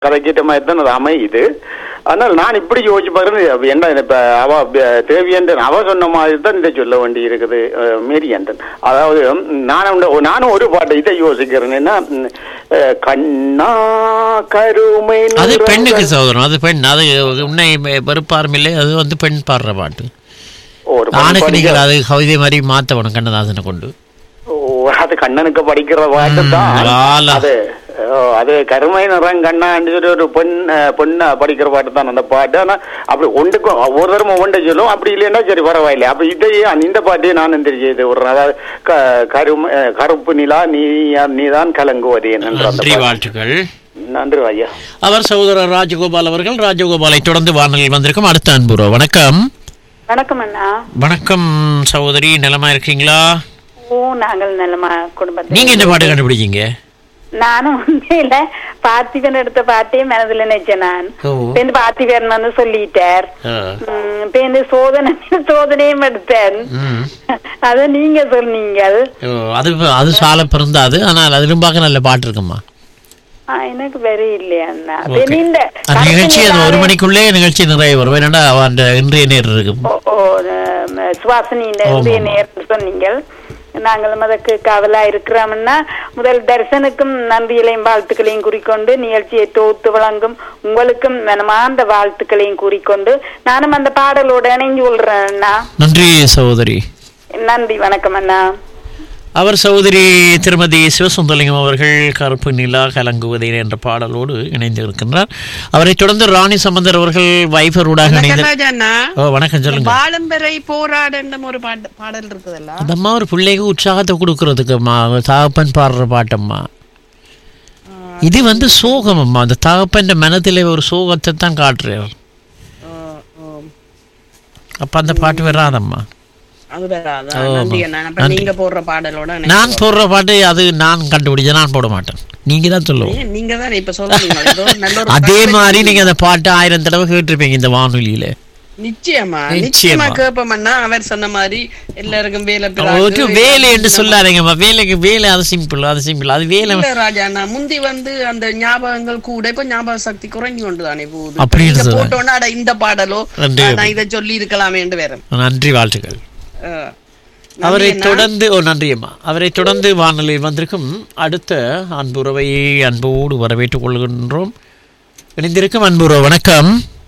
கதைக்கிட்ட மாதிரி தான் அது அமையுது ஆனால் நான் இப்படி யோசிச்சு பாருங்க என்ன இப்ப அவ ப- தேவியன்றன் அவ சொன்ன மாதிரி தான் இதை சொல்ல வேண்டி இருக்குது அஹ், மேரியன்றன் அதாவது ம், நானும் உண்டு- நானும் ஒரு பாட்டு இதை யோசிக்கிறேன் என்ன ம், அஹ், கண்ணா கருமை அது நிறங்கள். பெண்ணுக்கு சகோதரம் அது பெண் அது உன்னை வெறுப்பாரும் இல்லை அது வந்து பெண் பாடுற பாட்டு ஒரு பெண் ஆணுக்கு படிக்க- நீங்கள் அது கவிதை மாதிரி மாற்றணும் கண்ணதாசனை கொண்டு ஓ, அது கண்ணனுக்கு படிக்கிற பாட்டு தான் ம், ஆலா. அது ஓ, அது கருமை நிறம் கண்ணான்னு சொல்லி ஒரு பெண் அஹ், பெண்ணா படிக்கிற பாட்டு தான் அந்த பாட்டு ஆனா அப்படி ஒன்றுக்கும் ஒரு தரம் ஒன்றை சொல்லும் அப்படி இல்லைன்னா சரி பரவாயில்லை அப்ப இதையே அந்த- இந்த பாட்டையே நான் தெரிஞ்சது ஒரு அதாவது க- கருமை அஹ், கருப்பு நிலா நீ நீதான் கலங்குவதே என்ற அந்த நன்றி பாட்டு. வாழ்த்துக்கள் நன்றி ஐயா அவர் சகோதரர் ராஜகோபால் அவர்கள் ராஜகோபாலை தொடர்ந்து வானொலியில் வந்திருக்கும் அடுத்த அன்புரோ வணக்கம் வணக்கம் அண்ணா வணக்கம் சகோதரி நலமா இருக்கீங்களா ஓ நாங்கள் நல்லமா குடும்பத்தில் நீங்க இந்த பாட்டு கண்டுபிடிச்சீங்க நானும் உண்மையில பார்த்திபன் எடுத்த பாட்டையே மனதில் நினைச்சேன் நான் ஓ. இப்ப இந்த பார்த்திபன் வந்து சொல்லிட்டார் ஆ. உம், இப்ப இந்த சோதனை சோதனையும் எடுத்தேன் ம். அத நீங்க சொன்னீங்க ஓ, அது அது சால பிறந்தாது ஆனால் அதிலும் பார்க்க நல்ல பாட்டு இருக்குமா ஆ, எனக்கு வெறி இல்லையா அண்ணா ஓகே. அது இந்த அந்த நிகழ்ச்சி அது ஒரு கருப்பு மணிக்குள்ளே நிகழ்ச்சி நிறைய வரும் என்னடா அந்த இன்றைய நேர் இருக்கும் ஓ, ஓ, அஹ், சுவாசினி இந்த ஆமா, இந்திய ஆமா. நேரம் சொன்னீங்க நாங்களும் அதற்கு காவலா இருக்கிறோம்னா முதல் தரிசனுக்கும் நன்றிகளையும் வாழ்த்துக்களையும் கூறிக்கொண்டு நிகழ்ச்சியை தொகுத்து வழங்கும் உங்களுக்கும் மனமார்ந்த வாழ்த்துக்களையும் கூறிக்கொண்டு நானும் அந்த பாடலோட இணைஞ்சு கொள்றேன் அண்ணா நன்றி சகோதரி நன்றி வணக்கம் அண்ணா அவர் சகோதரி திருமதி சிவசுந்தலிங்கம் அவர்கள் கருப்பு நிலா கலங்குவதே என்ற பாடலோடு இணைந்து இருக்கின்றார் அவரை தொடர்ந்து ராணி சம்பந்தர் அவர்கள் வைஃபரோடாக இணைந்து ராஜாண்ணா ஓ வணக்கம் சொல்லுங்க வாழம்பெறை போராடுன்ற ஒரு பாட்டு பாடல் இருக்குதுல்ல அந்த அம்மா ஒரு பிள்ளைக்கு உற்சாகத்தை கொடுக்கறதுக்கு அம்மா தகப்பன் பாடுற பாட்டம்மா இது வந்து சோகம் அம்மா அந்த தகப்பன் மனதில் ஒரு சோகத்தை தான் காட்டுறார் அப்ப அந்த பாட்டு வராதம்மா அது வராதா ஆமா. நன்றி அண்ணா அப்ப நன்றி. நீங்க போடுற பாடலோட எனக்கு நான் போடுற பாட்டு அது நான் கண்டுபிடிச்ச நான் போட மாட்டேன் நீங்க தான் சொல்லுவோம் ஏன் நீங்க தான் இப்ப சொல்றீங்க ஏதோ நல்ல ஒரு அதே பாடலை மாதிரி நீங்க அந்த பாட்டு ஆயிரம் தடவை கேட்டிருப்பீங்க இந்த வானொலியில நிச்சயமா நிச்சயமா. நிச்சயமா கேப்போம்னா அவர் சொன்ன மாதிரி எல்லாருக்கும் வேலை பிறகு, ஒரு வேலை என்று சொல்லாதீங்கம்மா வேலைக்கு வேலை அது சிம்பிள் அது சிம்பிள் அது வேலை இல்ல ராஜா நான் முந்தி வந்து அந்த ஞாபகங்கள் கூட இப்ப ஞாபக சக்தி குறைஞ்சு கொண்டு தானே போகுது அப்படி இப்ப நீங்க சொல்றேன். போட்டோன்னா அட இந்த பாடலோ நன்றி. ஆ, நான் இதை சொல்லி இருக்கலாமே என்று வேற நன்றி வாழ்த்துக்கள் ஆ. அவரை நன்றி அண்ணா. தொடர்ந்து ஓ நன்றி அம்மா அவரை தொடர்ந்து வானொலியில் வந்திருக்கும் அடுத்த அன்புறவை அன்போடு வரவேற்றுக் கொள்கின்றோம் இணைந்திருக்கும் அன்புறவு வணக்கம்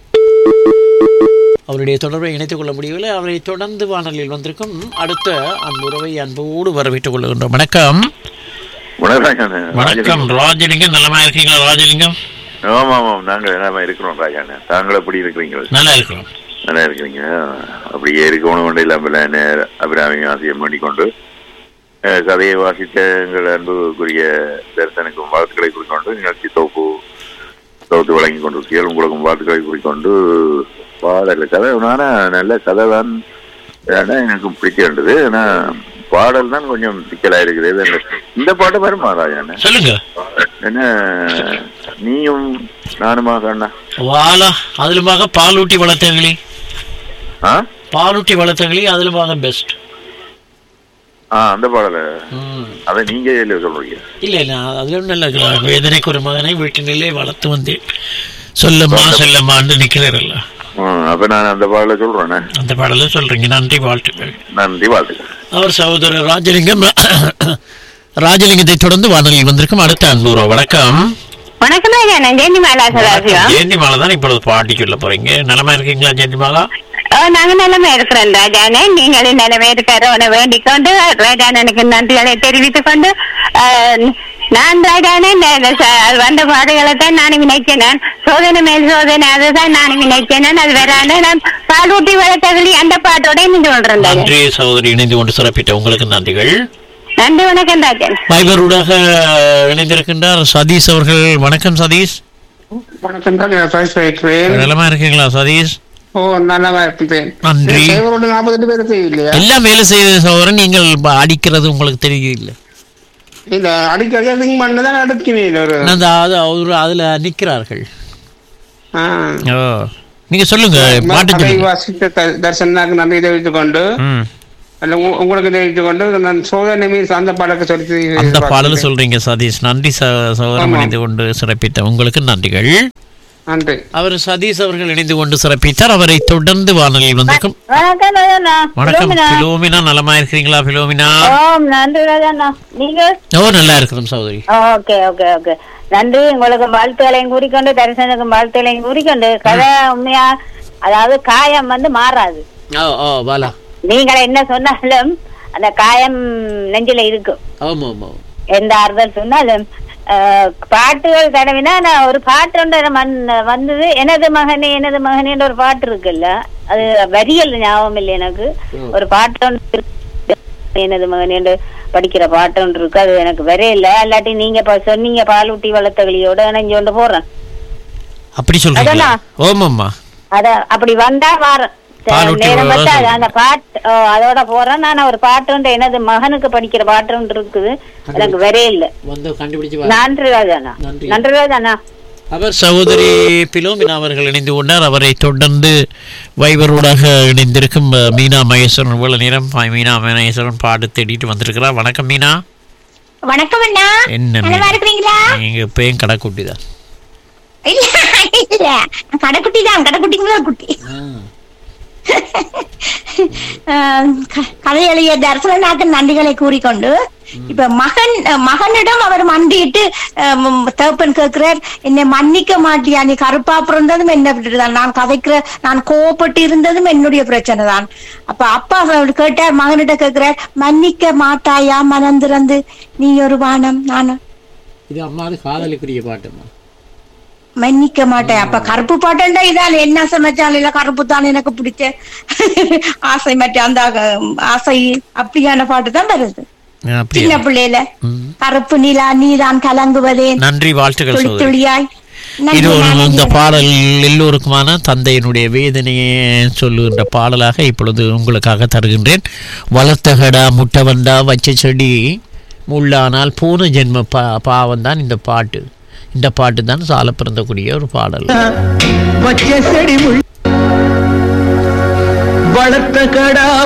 அவருடைய தொடர்பை இணைத்துக் கொள்ள முடியவில்லை அவரை தொடர்ந்து வானொலியில் வந்திருக்கும் அடுத்த அன்புறவை அன்போடு வரவேற்றுக் கொள்கின்றோம் வணக்கம் வணக்கம் வணக்கம் ராஜலிங்கம் நலமா இருக்கீங்களா ராஜலிங்கம் ஆமாம் ஆமாம் நாங்கள் எல்லாமே இருக்கிறோம் ராஜாண்ணே தாங்கள் எப்படி இருக்கிறீங்க நல்லா இருக்கிறோம் நல்லா இருக்கிறீங்க அப்படியே இருக்கணும் கொண்டு இல்லாமல் அபிராமி ஆசியம் பண்ணிக்கொண்டு அஹ், கதையை வாசித்த எங்கள் அன்புக்குரிய தரிசனுக்கும் வாழ்த்துக்களை குறிக்கொண்டு நிகழ்ச்சி தொகுப்பு தொகுத்து வழங்கி கொண்டிருக்கீர்கள் உங்களுக்கும் வாழ்த்துக்களை குறிக்கொண்டு பாடல் கதை ஆனா நல்ல கதை தான் ஆனா எனக்கு பிடிச்சிருந்தது ஆனா பாடல் தான் கொஞ்சம் சிக்கலா இருக்குது இது அந்த- இந்த பாட்டு வருமா ராஜாண்ணே சொல்லுங்க என்ன நீயும் நானுமாக அண்ணா வாலா அதிலுமாக பாலூட்டி வளர்த்தங்களே ஆ பாலூட்டி வளர்த்தங்களே அதிலுமாக பெஸ்ட் ஆ அந்த பாடல ம் அதை நீங்க இல்ல சொல்றீங்க இல்லை நான் அதுல ஒன்றும் இல்லை வேதனைக்கு ஒரு மகனை வீட்டினிலே வளர்த்து வந்தேன் சொல்லம்மா சொல்லம்மான்னு நிற்கிறதில்ல ம், அப்ப நான் அந்த பாடல சொல்றேனே அந்த பாடல சொல்றீங்க நன்றி வாழ்த்துக்கள் நன்றி வாழ்த்துக்கள் அவர் சகோதரர் ராஜலிங்கம் ராஜலிங்கத்தை தொடர்ந்து வானொலியில் வந்திருக்கும் அடுத்த அன்பூர்வ வணக்கம் வணக்கம் ஐயா நான் ஜெயந்தி மாலா சதாசிவம் ஜெயந்தி மாலா தான் இப்பொழுது பாட்டிக்குள்ள போறீங்க நலமா இருக்கீங்களா ஜெயந்தி மாலா ஓ, நாங்க நிலைமை இருக்கிறோம் ராஜானே நீங்கள் நிலைமை இருக்கிறவனை வேண்டிக் கொண்டு ராஜானனுக்கு நன்றிகளை தெரிவித்துக் கொண்டு அஹ், நான் ராஜானே இந்த ச- வந்த பாடுகளை தான் நானும் நினைச்சேன் சோதனை மேல் சோதனை அதுதான் நானும் நினைச்சேன் அது வரானே நான் பாலூட்டி வளர்த்தகளி அந்த பாட்டோட நின்று கொண்டிருந்தேன் நன்றி சகோதரி இணைந்து கொண்டு சிறப்பிட்ட உங்களுக்கு நன்றிகள் நன்றி வணக்கம் ராஜன் வைபரூடாக இணைந்திருக்கின்றார் சதீஷ் அவர்கள் வணக்கம் சதீஷ் வணக்கம் தான் நான் சாய்ஸ் வைக்கிறேன் நலமா இருக்கீங்களா சதீஷ் ஓ நல்லா இருக்கிறேன் நன்றி. சைவரோட நாற்பத்தெட்டு பேர் செய்யலையா எல்லாம் வேலை செய்த சகோதரன் நீங்கள் ப- அடிக்கிறது உங்களுக்கு தெரியல இல்ல அடிக்கடி திங்க் பண்ணதான் அடுக்கினேன் ஒரு அந்த அது அவர் அதுல நிக்கிறார்கள் ஆ. ஓ நீங்க சொல்லுங்க பாட்டு கதை சொல்லுங்க வாசித்த த- தர்சனாக்கு நன்றி தெரிவித்துக் கொண்டு ம் அல்ல உ- உங்களுக்கு தெரிவித்து கொண்டு நான் சோதனை மீது அந்த பாடலுக்கு சொல்லி அந்த பாடல் சொல்றீங்க சதீஷ் நன்றி ச- சகோதரம் ஆமாம். இணைந்து கொண்டு சிறப்பித்த உங்களுக்கு நன்றிகள் நன்றி அவர் சதீஷ் அவர்கள் இணைந்து கொண்டு சிறப்பித்தார் அவரை தொடர்ந்து வானொலியில் வந்திருக்கும் வணக்கம் ராஜாண்ணா வணக்கம் பிலோமினா நலமா இருக்கிறீங்களா பிலோமினா ஓம் நன்றி ராஜாண்ணா நீங்க ஓ நல்லா இருக்கிறோம் சகோதரி ஓகே ஓகே ஓகே நன்றி உங்களுக்கு வாழ்த்துக்களையும் கூறிக்கொண்டு தரிசனுக்கும் வாழ்த்துக்களையும் கூறிக்கொண்டு கதை உண்மையா அதாவது காயம் வந்து மாறாது ஓ ஓ பாலா நீங்கள் என்ன சொன்னாலும் அந்த காயம் நெஞ்சில இருக்கும் ஆமா ஆமா எந்த ஆறுதல் சொன்னாலும் அஹ், பாட்டுகள் தடவினா நான் ஒரு பாட்டு ஒன்று மன்- வந்தது எனது மகனே எனது மகனேன்ற ஒரு பாட்டு இருக்குல்ல அது வரியல் ஞாபகம் இல்லை எனக்கு ஒரு பாட்டு ஒன்று இருக்கு. எனது மகனேன்று படிக்கிற பாட்டு ஒன்று இருக்கு அது எனக்கு வரையில இல்லாட்டி நீங்க இப்ப சொன்னீங்க பாலூட்டி வளர்த்த கிளியோட இணைஞ்சு கொண்டு போறேன் அப்படி சொல்றீங்களா அதெல்லாம். ஓமாம்மா அத அப்படி வந்தா வாரேன் பாலூட்டி நேரம் வளர்த்த பார்த்தா கிளி. அந்த பாட்டு ஓ, அதோட போறேன் நான் ஒரு பாட்டு ஒன்று எனது மகனுக்கு படிக்கிற பாட்டு ஒன்று இருக்குது எனக்கு வரையில்லை வந்து கண்டுபிடிச்சு நன்றி ராஜாண்ணா நன்றி. நன்றி ராஜாண்ணா அவர் சகோதரி பிலோமினா அவர்கள் இணைந்து கொண்டார் அவரை தொடர்ந்து வைபரோடாக இணைந்திருக்கும் அஹ், மீனா மகேஸ்வரன் இவ்வளவு நேரம் பா- மீனா மகேஸ்வரன் பாடு தேடிட்டு வந்திருக்கிறார் வணக்கம் மீனா வணக்கம் அண்ணா என்ன நல்லா மீனா? இருக்கிறீங்களா நீங்க இப்பயும் கடைக்குட்டி தான் இல்ல இல்ல கடைக்குட்டி தான் கடைக்குட்டிங்களா குட்டி ஆஹ் க- கதை எழுதிய தர்சனாக்கு நன்றிகளை கூறிக்கொண்டு இப்ப மகன் மகனிடம் அவர் மண்டிட்டு ஆஹ் ம், தகப்பன் கேட்கிறார் என்னை மன்னிக்க மாட்டியா நீ கருப்பா பிறந்ததும் என்ன விட்டுதான் நான் கதைக்கிற நான் கோவப்பட்டு இருந்ததும் என்னுடைய பிரச்சனை தான் அப்ப அப்பா அவர் கேட்டார் மகனிட்ட கேட்கிறார் மன்னிக்க மாட்டாயா மனம் திறந்து நீ ஒரு வானம் நானும் இது அம்மாவது காதலுக்குரிய பாட்டுமா மன்னிக்க மாட்டேன் அப்ப கருப்பு பாட்டா இதால் என்ன சமைச்சாலும் இல்ல கருப்பு தான் எனக்கு பிடிச்ச ஆசை மற்ற அந்த அஹ், ஆசை அப்படியான பாட்டு தான் வருது சின்ன அப்படியா பிள்ளையில ம். கருப்பு நிலா நீதான் கலங்குவதே நன்றி வாழ்த்துக்கள் துளி சகோதரி துளியாய் நன்றி, இது ஒரு நன்றி. இந்த பாடல் எல்லோருக்குமான தந்தையினுடைய வேதனையை சொல்லுகின்ற பாடலாக இப்பொழுது உங்களுக்காக தருகின்றேன் வளர்த்தகடா முட்டவண்டா வச்ச செடி முள்ளானால் பூன ஜென்ம பா பாவம் தான் இந்த பாட்டு இந்த பாட்டு தான் சால பிறந்தக்கூடிய ஒரு பாடல் வச்ச செடி முள் வளர்த்த கடா